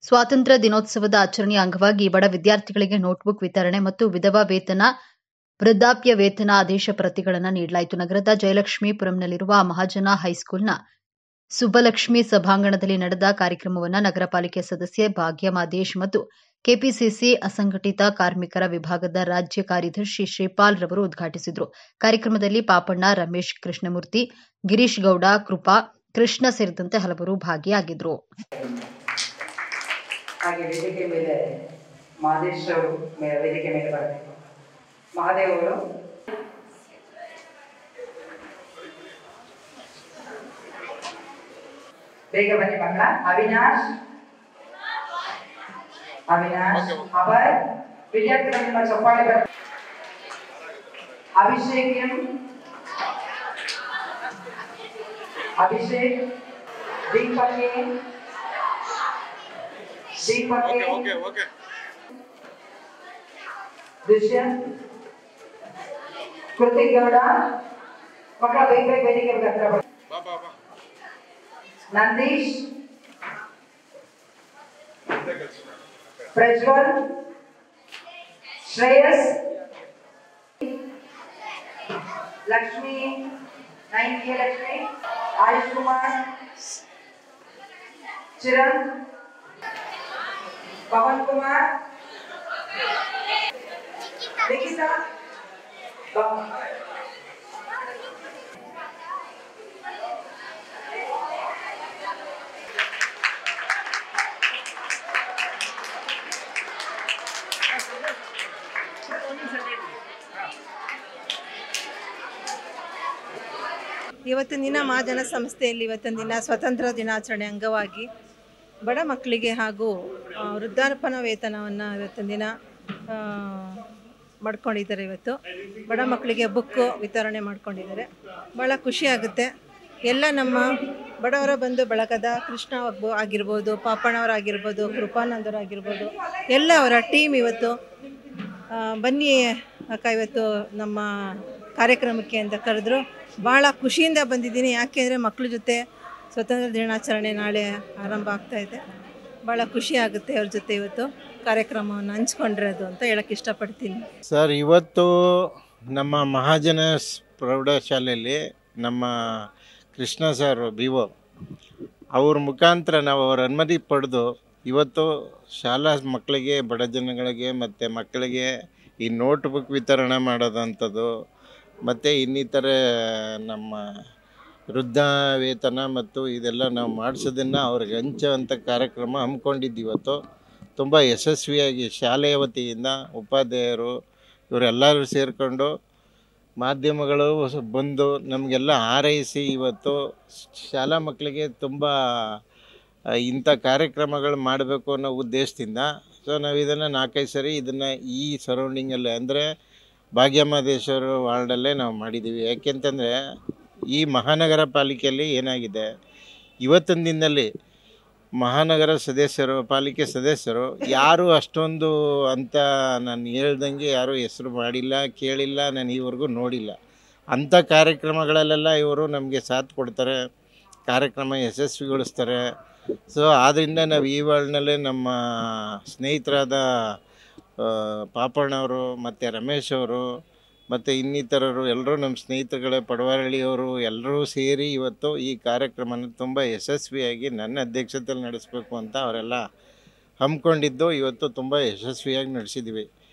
ಸ್ವಾತಂತ್ರ್ಯ ದಿನೋತ್ಸವದ ಆಚರಣೆಯ ಅಂಗವಾಗಿ ಬಡ ವಿದ್ಯಾರ್ಥಿಗಳಿಗೆ ನೋಟ್ಬುಕ್ ವಿತರಣೆ ಮತ್ತು ವಿಧವಾ ವೇತನ ವೃದ್ಧಾಪ್ಯ ವೇತನ ಆದೇಶ ಪ್ರತಿಗಳನ್ನು ನೀಡಲಾಯಿತು ನಗರದ ಜಯಲಕ್ಷ್ಮೀಪುರಂನಲ್ಲಿರುವ ಮಹಾಜನ ಹೈಸ್ಕೂಲ್ನ ಸುಬ್ಬಲಕ್ಷ್ಮಿ ಸಭಾಂಗಣದಲ್ಲಿ ನಡೆದ ಕಾರ್ಯಕ್ರಮವನ್ನು ನಗರ ಪಾಲಿಕೆ ಸದಸ್ಯೆ ಭಾಗ್ಯ ಮಾದೇಶ್ ಮತ್ತು ಕೆಪಿಸಿಸಿ ಅಸಂಘಟಿತ ಕಾರ್ಮಿಕರ ವಿಭಾಗದ ರಾಜ್ಯ ಕಾರ್ಯದರ್ಶಿ ಶ್ರೀಪಾಲ್ ರವರು ಉದ್ಘಾಟಿಸಿದರು ಕಾರ್ಯಕ್ರಮದಲ್ಲಿ ಪಾಪಣ್ಣ ರಮೇಶ್ ಕೃಷ್ಣಮೂರ್ತಿ ಗಿರೀಶ್ ಗೌಡ ಕೃಪಾ ಕೃಷ್ಣ ಸೇರಿದಂತೆ ಹಲವರು ಭಾಗಿಯಾಗಿದ್ದರು ಹಾಗೆ ವೇದಿಕೆ ಮೇಲೆ ಮಹದೇಶ್ ಅವರು ಮೇ- ವೇದಿಕೆ ಮೇಲೆ ಬರಬೇಕು ಮಹಾದೇವ್ ಅವರು ಬೇಗ ಬನ್ನಿ ಮಕ್ಕಳ ಅವಿನಾಶ್ ಅವಿನಾಶ್ ಅಭಯ್ ವಿದ್ಯಾರ್ಥಿಗಳು ನಿಮ್ಮ ಚಪ್ಪಾಳೆ ಬರ Abhishek M Abhishek Deepak A Deepak A okay okay Dushyanth Kruthik Gowda ಮಕ್ಕಳ ಬೇಗ ಬೇಗ ವೇದಿಕೆ ಹತ್ರ ಬನ್ನಿ. ಬಾ ಬಾ ಬಾ ನಂದೀಶ್ ಪ್ರಜ್ವಲ್ ಶ್ರೇಯಸ್ ಲಕ್ಷ್ಮಿ ನೈನ್ ಕೆ ಲಕ್ಷ್ಮಿ ಆಯುಷ್ ಕುಮಾರ್ ಚಿರಣ್ ಪವನ್ ಕುಮಾರ್ ಲಿಖಿತಾ ಬಾ. ಇವತ್ತಿನ ದಿನ ಮಹಾಜನ ಸಂಸ್ಥೆಯಲ್ಲಿ ಇವತ್ತಿನ ದಿನ ಸ್ವತಂತ್ರ ದಿನಾಚರಣೆ ಅಂಗವಾಗಿ ಬಡ ಮಕ್ಕಳಿಗೆ ಹಾಗೂ ಆ, ವೃದ್ಧಾರ್ಪಣ ವೇತನವನ್ನು ಇವತ್ತಿನ ದಿನ ಆ, ಮಾಡ್ಕೊಂಡಿದ್ದಾರೆ ಇವತ್ತು ಬಡ ಮಕ್ಕಳಿಗೆ ಬುಕ್ಕು ವಿತರಣೆ ಮಾಡ್ಕೊಂಡಿದ್ದಾರೆ ಭಾಳ ಖುಷಿಯಾಗುತ್ತೆ ಎಲ್ಲ ನಮ್ಮ ಬಡವರ ಬಂಧು ಬಳಗದ ಕೃಷ್ಣ ಒಬ್ಬ ಆಗಿರ್ಬೋದು ಪಾಪಣ್ಣವರಾಗಿರ್ಬೋದು ಕೃಪಾನಂದರಾಗಿರ್ಬೋದು ಎಲ್ಲ ಅವರ ಟೀಮ್ ಇವತ್ತು ಆ, ಬನ್ನಿ ಅಕ್ಕ ಇವತ್ತು ನಮ್ಮ ಕಾರ್ಯಕ್ರಮಕ್ಕೆ ಅಂತ ಕರೆದ್ರು ಭಾಳ ಖುಷಿಯಿಂದ ಬಂದಿದ್ದೀನಿ ಯಾಕೆಂದರೆ ಮಕ್ಕಳ ಜೊತೆ ಸ್ವತಂತ್ರ ದಿನಾಚರಣೆ ನಾಳೆ ಆರಂಭ ಆಗ್ತಾ ಇದೆ ಭಾಳ ಖುಷಿ ಆಗುತ್ತೆ ಅವ್ರ ಜೊತೆ ಇವತ್ತು ಕಾರ್ಯಕ್ರಮವನ್ನು ಹಂಚ್ಕೊಂಡಿರೋದು ಅಂತ ಹೇಳಕ್ಕೆ ಇಷ್ಟಪಡ್ತೀನಿ ಸರ್ ಇವತ್ತು ನಮ್ಮ ಮಹಾಜನ ಸ್- ಪ್ರೌಢಶಾಲೆಯಲ್ಲಿ ನಮ್ಮ ಕೃಷ್ಣ ಸರ್ ಬಿ ಒ ಅವ್ರ ಮುಖಾಂತರ ನಾವು ಅವ್ರ ಅನುಮತಿ ಪಡೆದು ಇವತ್ತು ಶಾಲಾ ಮಕ್ಕಳಿಗೆ ಬಡ ಜನಗಳಿಗೆ ಮತ್ತು ಮಕ್ಕಳಿಗೆ ಈ ನೋಟ್ ಬುಕ್ ವಿತರಣೆ ಮಾಡೋದಂಥದ್ದು ಮತ್ತು ಇನ್ನಿತರೆ ನಮ್ಮ ವೃದ್ಧ ವೇತನ ಮತ್ತು ಇದೆಲ್ಲ ನಾವು ಮಾಡಿಸೋದನ್ನು ಅವ್ರಿಗೆ ಹಂಚುವಂಥ ಕಾರ್ಯಕ್ರಮ ಹಮ್ಮಿಕೊಂಡಿದ್ದು ಇವತ್ತು ತುಂಬ ಯಶಸ್ವಿಯಾಗಿ ಶಾಲೆಯ ವತಿಯಿಂದ ಉಪಾಧ್ಯಾಯರು ಇವರೆಲ್ಲರೂ ಸೇರಿಕೊಂಡು ಮಾಧ್ಯಮಗಳು ಸ- ಬಂದು ನಮಗೆಲ್ಲ ಹಾರೈಸಿ ಇವತ್ತು ಶಾಲಾ ಮಕ್ಕಳಿಗೆ ತುಂಬ ಆ, ಇಂಥ ಕಾರ್ಯಕ್ರಮಗಳು ಮಾಡಬೇಕು ಅನ್ನೋ ಉದ್ದೇಶದಿಂದ ಸೊ ನಾವು ಇದನ್ನು ನಾಲ್ಕೈದು ಸರಿ ಇದನ್ನು ಈ ಸರೌಂಡಿಂಗಲ್ಲೇ ಅಂದರೆ ಭಾಗ್ಯಮಹದೇಶ್ವರ ವಾರ್ಡಲ್ಲೇ ನಾವು ಮಾಡಿದ್ದೀವಿ ಯಾಕೆಂತಂದರೆ ಈ ಮಹಾನಗರ ಪಾಲಿಕೆಯಲ್ಲಿ ಏನಾಗಿದೆ ಇವತ್ತಿನ ದಿನದಲ್ಲಿ ಮಹಾನಗರ ಸದಸ್ಯರು ಪಾಲಿಕೆ ಸದಸ್ಯರು ಯಾರೂ ಅಷ್ಟೊಂದು ಅಂತ ನಾನು ಹೇಳ್ದಂಗೆ ಯಾರೂ ಹೆಸರು ಮಾಡಿಲ್ಲ ಕೇಳಿಲ್ಲ ನಾನು ಈವರೆಗೂ ನೋಡಿಲ್ಲ ಅಂಥ ಕಾರ್ಯಕ್ರಮಗಳಲ್ಲೆಲ್ಲ ಇವರು ನಮಗೆ ಸಾಥ್ ಕೊಡ್ತಾರೆ ಕಾರ್ಯಕ್ರಮ ಯಶಸ್ವಿಗೊಳಿಸ್ತಾರೆ ಸೊ ಆದ್ದರಿಂದ ನಾವು ಈ ವಾರ್ಡ್ನಲ್ಲೇ ನಮ್ಮ ಸ್ನೇಹಿತರಾದ ಆ, ಪಾಪಣ್ಣವರು ಮತ್ತು ರಮೇಶ್ ಅವರು ಮತ್ತು ಇನ್ನಿತರರು ಎಲ್ಲರೂ ನಮ್ಮ ಸ್ನೇಹಿತರುಗಳೇ ಪಡವರಳ್ಳಿಯವರು ಎಲ್ಲರೂ ಸೇರಿ ಇವತ್ತು ಈ ಕಾರ್ಯಕ್ರಮನ ತುಂಬ ಯಶಸ್ವಿಯಾಗಿ ನನ್ನ ಅಧ್ಯಕ್ಷತೆಯಲ್ಲಿ ನಡೆಸಬೇಕು ಅಂತ ಅವರೆಲ್ಲ ಹಮ್ಮಿಕೊಂಡಿದ್ದು ಇವತ್ತು ತುಂಬ ಯಶಸ್ವಿಯಾಗಿ ನಡೆಸಿದ್ದೀವಿ